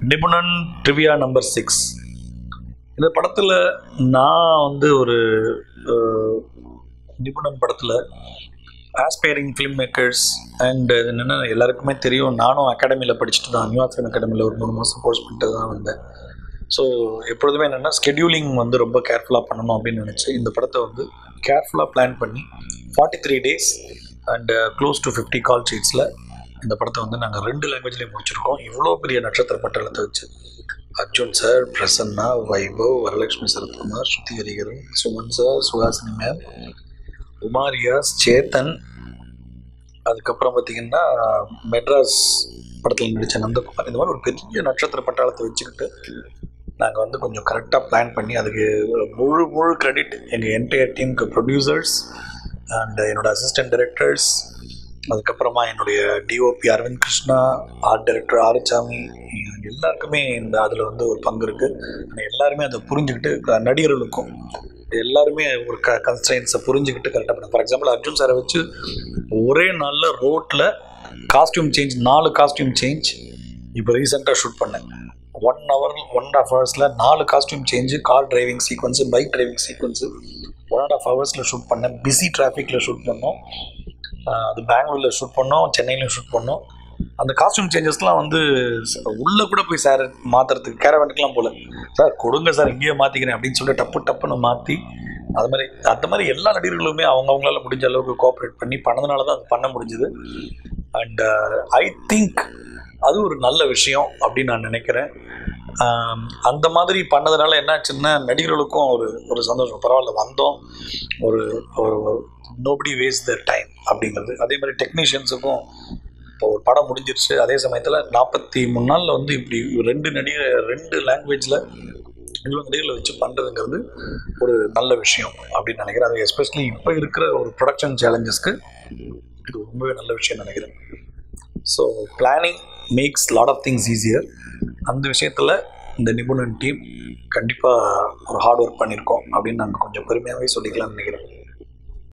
நிபுணன் trivia number six இந்த படத்தில் நான் வந்து ஒரு அஹ், நிபுணன் படத்தில் ஆஸ்பைரிங் ஃபிலிம் மேக்கர்ஸ் அண்ட் என்னென்னா எல்லாருக்குமே தெரியும் நானும் அகாடமியில் படிச்சுட்டு தான் நியூயார்க் ஃபிலிம் அகாடமியில் ஒரு மூணு மாதம் கோர்ஸ் பண்ணிட்டு தான் வந்தேன் ஸோ எப்பொழுதுமே என்னென்னா ஸ்கெடியூலிங் வந்து ரொம்ப கேர்ஃபுல்லாக பண்ணணும் அப்படின்னு நினச்சி இந்த படத்தை வந்து கேர்ஃபுல்லாக பிளான் பண்ணி forty three days and close to fifty call ஷீட்ஸில் இந்த படத்தை வந்து நாங்கள் ரெண்டு லாங்குவேஜ்லேயும் முடிச்சிருக்கோம் இவ்வளோ பெரிய நட்சத்திர பட்டலத்தை வச்சு Arjun sir Prasanna Vaibhav Varalakshmi Sarathkumar Shruti Hariharan Suman sir Suhasini ma'am Umariyaz Chetan அதுக்கப்புறம் பார்த்தீங்கன்னா மெட்ராஸ் படத்தில் நடித்த நந்தகுமார் இந்த மாதிரி ஒரு பெரிய நட்சத்திர பட்டாளத்தை வச்சுக்கிட்டு நாங்கள் வந்து கொஞ்சம் கரெக்டாக பிளான் பண்ணி அதுக்கு முழு முழு கிரெடிட் எங்கள் என்டையர் டீமுக்கு ப்ரொடியூசர்ஸ் அண்ட் என்னோட அசிஸ்டன்ட் டைரக்டர்ஸ் அதுக்கப்புறமா என்னுடைய DOP Aravind Krishna art director Arusamy எல்லாருக்குமே இந்த அதில் வந்து ஒரு பங்கு இருக்குது எல்லாருமே அதை புரிஞ்சுக்கிட்டு க- நடிகர்களுக்கும் எல்லாருமே ஒரு க கன்ஸ்ட்ரைன்ஸை புரிஞ்சுக்கிட்டு கரெக்டாக பண்ண ஃபார் எக்ஸாம்பிள் அர்ஜுன் சாரை வச்சு ஒரே நாளில் ரோட்டில் காஸ்டியூம் சேஞ்ச் நாலு காஸ்டியூம் சேஞ்ச் இப்போ ரீசெண்டாக ஷூட் பண்ணேன் one hour one and half ஹவர்ஸில் நாலு costume change car driving sequence bike driving sequence one and half ஹவர்ஸில் ஷூட் பண்ணேன் பிஸி டிராஃபிக்கில் ஷூட் பண்ணோம் ஆஹ் அது பெங்களூரில் ஷூட் பண்ணோம் சென்னையிலையும் ஷூட் பண்ணோம் அந்த காஸ்டியூம் சேஞ்சஸ்லாம் வந்து உள்ளே கூட போய் சார் மாற்றுறதுக்கு கேரவனுக்குலாம் போல சார் கொடுங்க சார் இங்கேயே மாற்றிக்கிறேன் அப்படின்னு சொல்லிட்டு டப்பு டப்புன்னு மாற்றி அது மாதிரி அந்த மாதிரி எல்லா நடிகர்களுமே அவங்கவுங்களால முடிஞ்ச அளவுக்கு கோஆப்ரேட் பண்ணி பண்ணதுனால தான் அது பண்ண முடிஞ்சுது அண்ட் ஐ திங்க் அது ஒரு நல்ல விஷயம் அப்படின்னு நான் நினைக்கிறேன் ஆம், அந்த மாதிரி பண்ணதுனால என்னாச்சுன்னா நடிகர்களுக்கும் ஒரு ஒரு சந்தோஷம் பரவாயில்ல வந்தோம் ஒரு ஒரு நோபடி வேஸ்ட் த டைம் அப்படிங்கிறது அதே மாதிரி டெக்னீஷியன்ஸுக்கும் இப்போ ஒரு படம் முடிஞ்சிருச்சு அதே சமயத்தில் நாற்பத்தி மூணு நாளில் வந்து இப்படி ரெண்டு நடிகர் ரெண்டு லாங்குவேஜில் இவ்வளோ நடிகர்களை வச்சு பண்ணுறதுங்கிறது ஒரு நல்ல விஷயம் அப்படின்னு நினைக்கிறேன் அது எஸ்பெஷலி இப்போ இருக்கிற ஒரு ப்ரொடக்ஷன் சேலஞ்சஸ்க்கு இது ரொம்பவே நல்ல விஷயம் நினைக்கிறேன் so planning makes lot of things easier அந்த விஷயத்தில் இந்த நிபுணன் டீம் கண்டிப்பாக ஒரு ஹார்ட் ஒர்க் பண்ணியிருக்கோம் அப்படின்னு நாங்கள் கொஞ்சம் பெருமையாகவே சொல்லிக்கலாம்னு நினைக்கிறேன்